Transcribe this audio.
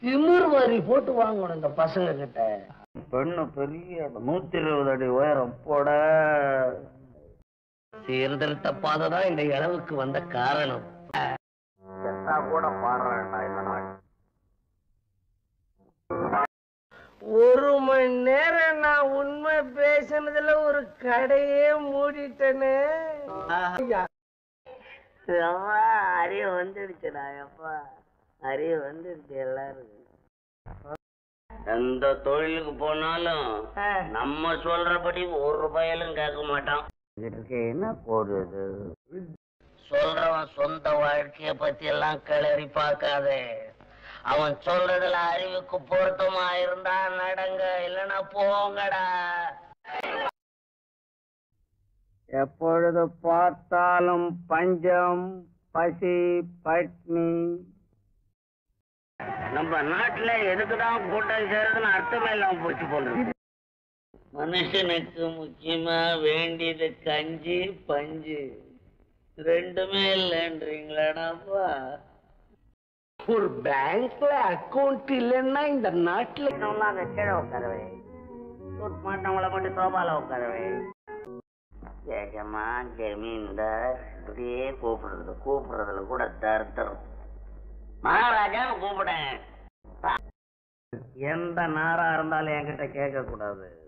திமிர் வரி போட்டு வாங்கணும் இந்த பசங்க கிட்ட பெண்ணு பெரிய நூத்தி இருபது அடி உயரம் போட சீர்திருத்த பாதை தான் இந்த இளவுக்கு வந்த காரணம் செத்தா கூட பாடுறேன்டா இந்த நாள் ஒரு மணி நேரம் நான் உண்மை பேசினதுல ஒரு கடையே மூடிட்டேனே அம்மா அறிவு வந்துடுச்சுடா எப்பா அறிவு வந்துடுச்சு எல்லாருக்கும் எந்த தொழிலுக்கு போனாலும் நம்ம சொல்றபடி ஒரு ரூபாயிலும் கேட்க மாட்டான் இதுக்கு என்ன போடுது சொல்றவன் சொந்த வாழ்க்கைய பத்தி எல்லாம் கிளறி பார்க்காதே அவன் சொல்றதுல அறிவுக்கு பொருத்தமா இருந்தா நடங்க இல்லைன்னா போங்கடா எப்பொழுது பார்த்தாலும் பஞ்சம் பசி பட்னி நம்ம நாட்டுல எதுக்குதான் கூட்டம் சேருதுன்னு அர்த்தமே இல்லாம போச்சு போல இருக்கு. மனுஷனுக்கு முக்கியமா வேண்டியது கஞ்சி பஞ்சு ரெண்டுமே இல்லைன்றீங்களாடாப்பா ஒரு பேங்க்ல அக்கவுண்ட் இல்லைன்னா இந்த நாட்டுல அங்க கீழே உட்காரவே சூட் மாட்டவங்கள மட்டும் சோபால உட்காரவே ஏகமா ஜமீன்தார் இப்படியே கூப்பிடுறது கூப்பிடுறதுல கூட தர்த்தம் மகாராஜான்னு கூப்பிடேன் எந்த நாரா இருந்தாலும் என்கிட்ட கேட்க கூடாது